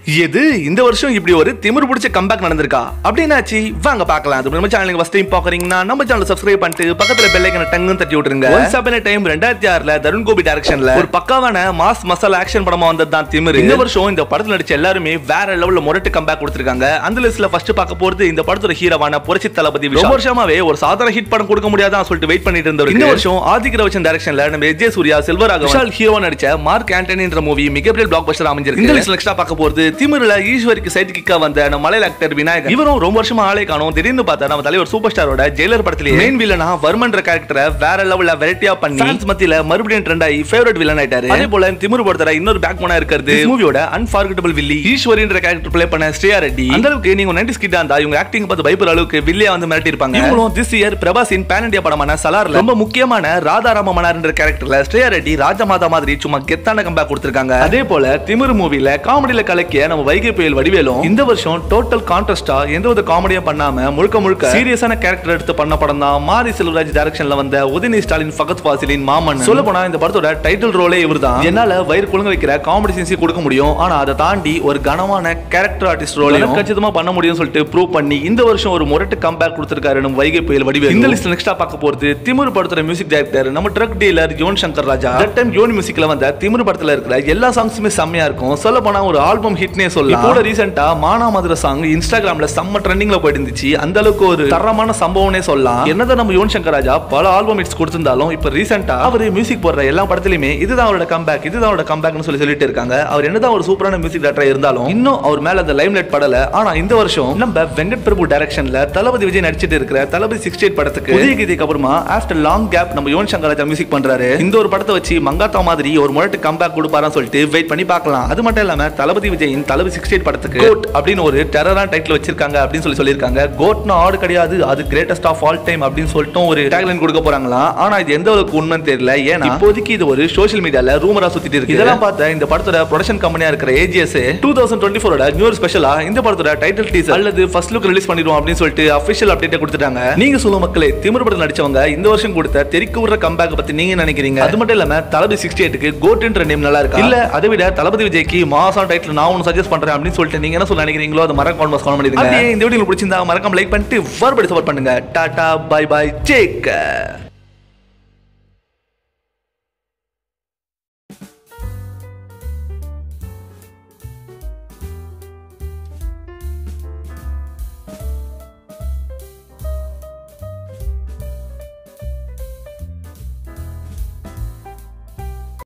எது இந்த வருஷம் இப்படி ஒரு திமிரு பிடிச்ச கம்பேக் நடந்திருக்கா அப்படின்னாச்சு வாங்க பார்க்கலாம் அது நம்ம சேனலுக்கு ஃபர்ஸ்ட் டைம் பாக்குறீங்கன்னா நம்ம சேனல் சப்ஸ்கிரைப் பண்ணிட்டு பக்கத்துல பெல் ஐக்கனை டங்கு தட்டி விட்டுருங்க ஒன்ஸ் அப் டைம் ரெண்டாயிரத்தி ஆறுல தருண் கோபி டைரக்ஷன்ல ஒரு பக்காவான மாஸ் மசாலா ஆக்ஷன் படமா வந்தது தான் திமிரு இந்த வருஷம் இந்த படத்துல நடிச்ச எல்லாருமே வேற லெவல்ல முரட்டு கம்பேக் கொடுத்திருக்காங்க அந்த லிஸ்ட்ல ஃபர்ஸ்ட் பார்க்க போறது இந்த படத்தோட ஹீரோவான புரட்சி தளபதி விஷால். ரொம்ப வருஷமாவே ஒரு சாதாரண ஹிட் படம் கொடுக்க முடியாதான் சொல்லிட்டு வெயிட் பண்ணிட்டு இருந்தவர் இந்த வருஷம் ஆதிக் ரவிச்சன் டைரக்ஷன்ல நம்ம எஜே சூர்யா செல்வராக விஷால் ஹீரோவா நடிச்ச மார்க் ஆண்டனின்ற மூவி மிகப்பெரிய பிளாக் பஸ்டர் அமைஞ்சிருக்கு இந்த லிஸ்ட்ல நெக்ஸ்டா பார்க்க போறது திமிருல ஈஸ்வருக்கு சைட் கிக்கா வந்த நம்ம மலையாள ஆக்டர் விநாயகர் இவரும் ரொம்ப வருஷமா ஆளே காணும் திடீர்னு பார்த்தா நம்ம தலைவர் சூப்பர் ஸ்டாரோட ஜெயிலர் படத்திலேயே மெயின் வில்லனா வர்மன்ற கேரக்டரை வேற லெவல்ல வெரைட்டியா பண்ணி fans மத்தியில மறுபடியும் ட்ரெண்ட் ஆகி ஃபேவரட் வில்லன் ஆயிட்டாரு அதே போல திமிரு படத்துல இன்னொரு பேக் போனா இருக்கிறது மூவியோட அன்பார்கட்டபிள் வில்லி ஈஸ்வரின்ற கேரக்டர் ப்ளே பண்ண ஸ்ரேயா ரெட்டி அந்த அளவுக்கு நீங்க நைன்டி கிட்டா இருந்தா இவங்க ஆக்டிங் பார்த்து பயப்படுற அளவுக்கு வில்லியா வந்து மிரட்டி இருப்பாங்க இவங்களும் திஸ் இயர் பிரபாஸின் பேன் இந்தியா படமான சலார்ல ரொம்ப முக்கியமான ராதாராம மன்னார்ன்ற கேரக்டர்ல ஸ்ரேயா ரெட்டி ராஜமாதா மாதிரி சும்மா கெத்தான கம்பேக் கொடுத்திருக்காங்க அதே போல திமிரு மூவில காமெடியில கலக்கிய நம்ம வைகை புயல் வடிவேலும் இந்த வருஷம் டோட்டல் கான்ட்ராஸ்டா எந்த ஒரு காமெடியும் பண்ணாம முழுக்க முழுக்க சீரியஸான கேரக்டர் எடுத்து பண்ண படம் தான் மாரி செல்வராஜ் டைரக்ஷன்ல வந்த உதயநிதி ஸ்டாலின் ஃபகத் ஃபாசிலின் மாமன் சொல்ல போனா இந்த படத்தோட டைட்டில் ரோலே இவர்தான் என்னால வயிறு குலுங்க வைக்கிற காமெடி சீன்ஸ் கொடுக்க முடியும் ஆனா அதை தாண்டி ஒரு கனமான கேரக்டர் ஆர்டிஸ்ட் ரோல் கச்சிதமா பண்ண முடியும்னு சொல்லிட்டு ப்ரூவ் பண்ணி இந்த வருஷம் ஒரு முரட்டு கம்பேக் கொடுத்திருக்காரு நம்ம வைகை புயல் வடிவேல் இந்த லிஸ்ட் நெக்ஸ்டா பார்க்க போறது திமிரு படத்தோட மியூசிக் டைரக்டர் நம்ம drug dealer Yuvan Shankar Raja that time Yuvan மியூசிக்ல வந்த திமிரு படத்துல இருக்கிற எல்லா சாங்ஸுமே செம்மையா இருக்கும் சொல்ல போனா ஒரு ஆல்பம் ஹிட்னே சொல்லலாம் கூட ரீசெண்டா மானா மதுரை சாங் இன்ஸ்டாகிராம்ல செம்ம ட்ரெண்டிங்ல போயிட்டு இருந்துச்சு அந்த அளவுக்கு ஒரு தரமான சம்பவம்னே சொல்லலாம் என்னதான் நம்ம யுவன் சங்கர் ராஜா பல ஆல்பம் ஹிட்ஸ் கொடுத்திருந்தாலும் இப்ப ரீசெண்டா அவர் மியூசிக் போடுற எல்லா படத்துலயுமே இதுதான் அவரோட கம்பேக் இதுதான் அவரோட கம்பேக்னு சொல்லி சொல்லிட்டு இருக்காங்க அவர் என்னதான் ஒரு சூப்பரான மியூசிக் டேரக்டர் இருந்தாலும் இன்னும் அவர் மேல அந்த லைம் லைட் படல ஆனா இந்த வருஷம் நம்ம வெங்கட் பிரபு டைரக்ஷன்ல தளபதி விஜய் நடிச்சிட்டு இருக்கிற தளபதி சிக்ஸ்டி எயிட் படத்துக்கு புதிய கீதைக்கு அப்புறமா ஆஃப்டர் லாங் கேப் நம்ம யுவன் சங்கர் ராஜா மியூசிக் பண்றாரு இந்த ஒரு படத்தை வச்சு மங்காத்தா மாதிரி ஒரு முரட்டு கம்பேக் கொடுப்பாரான்னு சொல்லிட்டு வெயிட் பண்ணி பார்க்கலாம் அது மட்டும் இல்லாம தளபதி விஜயின் தளபதி சிக்ஸ்டி எயிட் படத்துக்கு கோட் அப்படின்னு ஒரு டெரரான டைட்டில் வச்சிருக்காங்க அப்படின்னு சொல்லி சொல்லியிருக்காங்க கோட்னா ஆடு கிடையாது அது கிரேட்டஸ்ட் ஆஃப் ஆல் டைம் அப்படின்னு சொல்லிட்டு ஒரு டேக்லைன் கொடுக்க போறாங்களா ஆனா இது எந்த அளவுக்கு உண்மைன்னு தெரியல ஏன்னா இப்போதைக்கு இது ஒரு சோஷியல் மீடியால ரூமரா சுத்திட்டு இருக்கு இதெல்லாம் பார்த்த இந்த படத்தோட ப்ரொடக்ஷன் கம்பெனியா இருக்கிற ஏஜிஎஸ் டூ தௌசண்ட் டுவெண்ட்டி ஃபோரோட நியூ ஸ்பெஷலா இந்த படத்தோட டைட்டில் டீசர் அல்லது ஃபர்ஸ்ட் லுக் ரிலீஸ் பண்ணிடுவோம் அப்படின்னு சொல்லிட்டு அபிஷியல் அப்டேட் கொடுத்துட்டாங்க நீங்க சொல்லும் மக்களே திமிர் படத்தில் நடிச்சவங்க இந்த வருஷம் கொடுத்த தெறிக்கு விடுற கம்பேக் பத்தி நீங்க நினைக்கிறீங்க அது மட்டும் இல்லாம தளபதி சிக்ஸ்டி எயிட்டுக்கு கோட்ன்ற நேம் நல்லா இருக்கு இல்ல அதை விட தளபதி விஜய்க்கு மாசம் டைட்டில் நான் ஒன்று சஜஸ்ட் பண்றேன் அப்படின்னு சொல்லிட்டு நீங்க என்ன சொல்ல நினைக்கிறீங்களோ அது மறக்காம கால் பண்ணிடுங்க அப்படியே இந்த வீடியோ பிடிச்சிருந்தா மறக்காம லைக் பண்ணிட்டு ஃபர்படி சப்போர்ட் பண்ணுங்க டாடா பை பை டேக்